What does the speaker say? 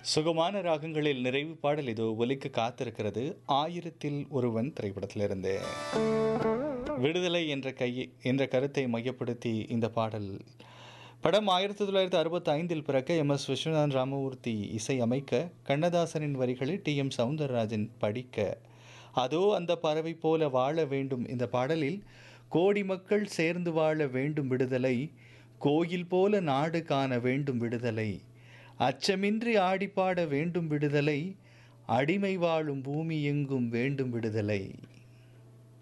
சுகமான ராகங்களில் நிறைவு பாடல் இதோ ஒலிக்க காத்திருக்கிறது ஆயிரத்தில் ஒருவன் திரைப்படத்திலிருந்து விடுதலை என்ற கையை என்ற கருத்தை மையப்படுத்தி இந்த பாடல் படம் ஆயிரத்தி தொள்ளாயிரத்தி அறுபத்தி ஐந்தில் பிறக்க எம் எஸ் விஸ்வநாதன் ராமமூர்த்தி இசை அமைக்க கண்ணதாசனின் வரிகளை டி எம் சவுந்தரராஜன் படிக்க அதோ அந்த பறவை போல வாழ வேண்டும் இந்த பாடலில் கோடி மக்கள் சேர்ந்து வாழ வேண்டும் விடுதலை கோயில் போல நாடு காண வேண்டும் விடுதலை அச்சமின்றி ஆடிப்பாட வேண்டும் விடுதலை அடிமை வாழும் பூமி எங்கும் வேண்டும் விடுதலை